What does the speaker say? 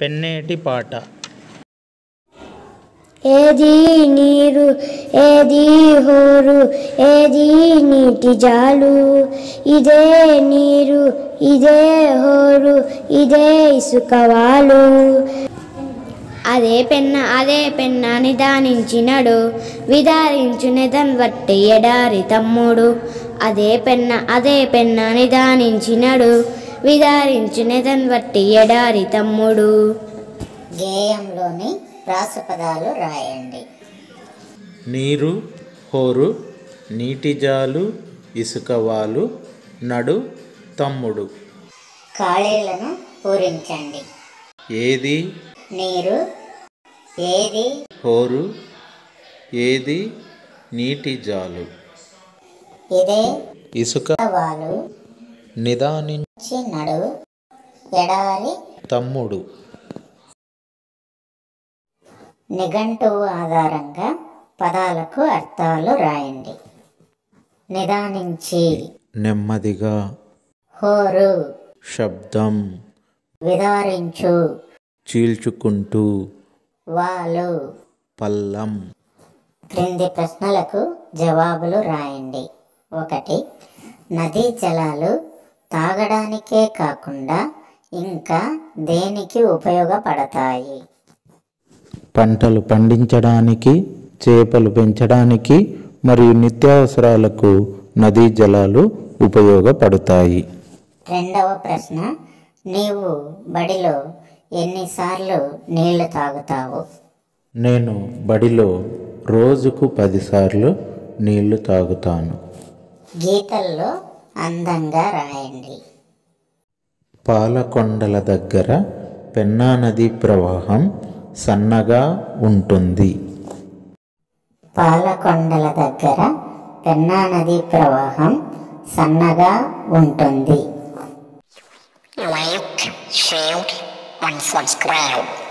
పెన్నేటి పాట ఏది నీరు ఏది హోరు ఏది నీటి జాలు ఇదే నీరు ఇదే హోరు ఇదే ఇసుకవాలు అదే పెన్న అదే పెన్న నిదానించినడు విదారించునెదన్ వట్టి ఎడారి తమ్ముడు అదే పెన్న అదే పెన్న నిదానించినడు విదారించునెదన్ వట్టి ఎడారి తమ్ముడు గేయంలోని రాసపదాలు రాయండి నీరు హోరు నీటిజాలు ఇసుకవాలు నడు తమ్ముడు ఖాళీలను పూరించండి ఏది నీరు ఏది హోరు ఏది నీటిజాలు ఇదే ఇసుక వాళ్ళు నిదానించి నడు ఎడారి తమ్ముడు నిఘంటువు ఆధారంగా పదాలకు అర్థాలు రాయండి నిదానించి నెమ్మదిగా హోరు శబ్దం విదారించు చీల్చుకుంటూ వాలు పల్లం క్రింది ప్రశ్నలకు జవాబులు రాయండి ఒకటి నదీ జలాలు తాగడానికే కాకుండా ఇంకా దేనికి ఉపయోగపడతాయి పంటలు పండించడానికి చేపలు పెంచడానికి మరియు నిత్యావసరాలకు నదీ జలాలు ఉపయోగపడతాయి రెండవ ప్రశ్న నీవు బడిలో ఎన్నిసార్లు నీళ్లు తాగుతావు నేను బడిలో రోజుకు పదిసార్లు నీళ్లు తాగుతాను గీతల్లో అందంగా రాయండి పాలకొండల దగ్గర పెన్నా నది ప్రవాహం సన్నగా ఉంటుంది పాలకొండల దగ్గర పెన్నా నది ప్రవాహం సన్నగా ఉంటుంది like, share, and subscribe.